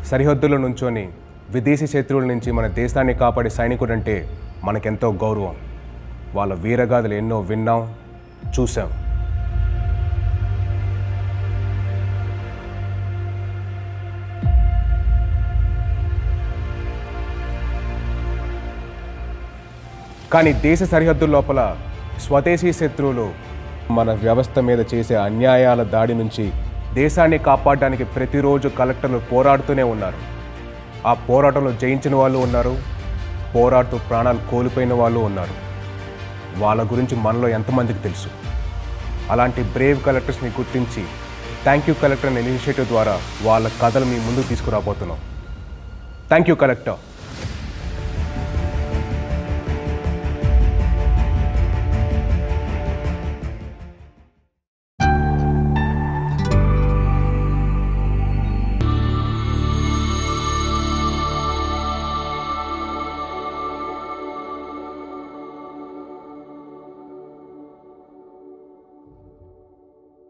సరిహద్దుల నుంచొని విదేశీ శత్రువుల నుంచి మన దేశాన్ని కాపాడే సైనికుడంటే మనకెంతో గౌరవం వాళ్ళ వీరగాథలు ఎన్నో విన్నాం చూసాం కానీ దేశ సరిహద్దుల లోపల స్వదేశీ శత్రువులు మన వ్యవస్థ మీద చేసే అన్యాయాల దాడి నుంచి దేశాన్ని కాపాడడానికి ప్రతిరోజు కలెక్టర్లు పోరాడుతూనే ఉన్నారు ఆ పోరాటంలో జయించిన వాళ్ళు ఉన్నారు పోరాడుతూ ప్రాణాలు కోల్పోయిన వాళ్ళు ఉన్నారు వాళ్ళ గురించి మనలో ఎంతమందికి తెలుసు అలాంటి బ్రేవ్ కలెక్టర్స్ని గుర్తించి థ్యాంక్ యూ కలెక్టర్ అనే ఇనిషియేటివ్ ద్వారా వాళ్ళ కథలు మీ ముందుకు తీసుకురాబోతున్నాం థ్యాంక్ యూ కలెక్టర్